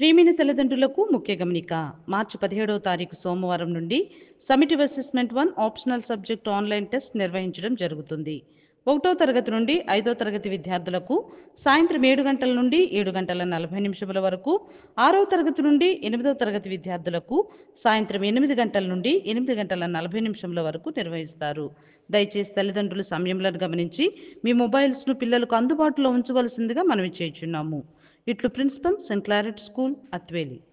ప్రియమైన తల్లిదండ్రులకు ముఖ్య గమనిక మార్చి పదిహేడవ తారీఖు సోమవారం నుండి summative assessment one optional subject online test నిర్వహించడం జరుగుతుంది ఒకటో తరగతి నుండి ఐదో తరగతి విద్యార్థులకు సాయంత్రం ఏడు గంటల నుండి ఏడు గంటల నలభై నిమిషముల వరకు ఆరో తరగతి నుండి ఎనిమిదో తరగతి విద్యార్థులకు సాయంత్రం ఎనిమిది గంటల నుండి ఎనిమిది గంటల నలభై నిమిషముల వరకు నిర్వహిస్తారు దయచేసి తల్లిదండ్రులు సమయంలను గమనించి మీ మొబైల్స్ను పిల్లలకు అందుబాటులో ఉంచవలసిందిగా మనవి చేయుచున్నాము ఇట్లు ప్రిన్సిపల్ సెంట్ క్లారెట్ స్కూల్ అత్వేలి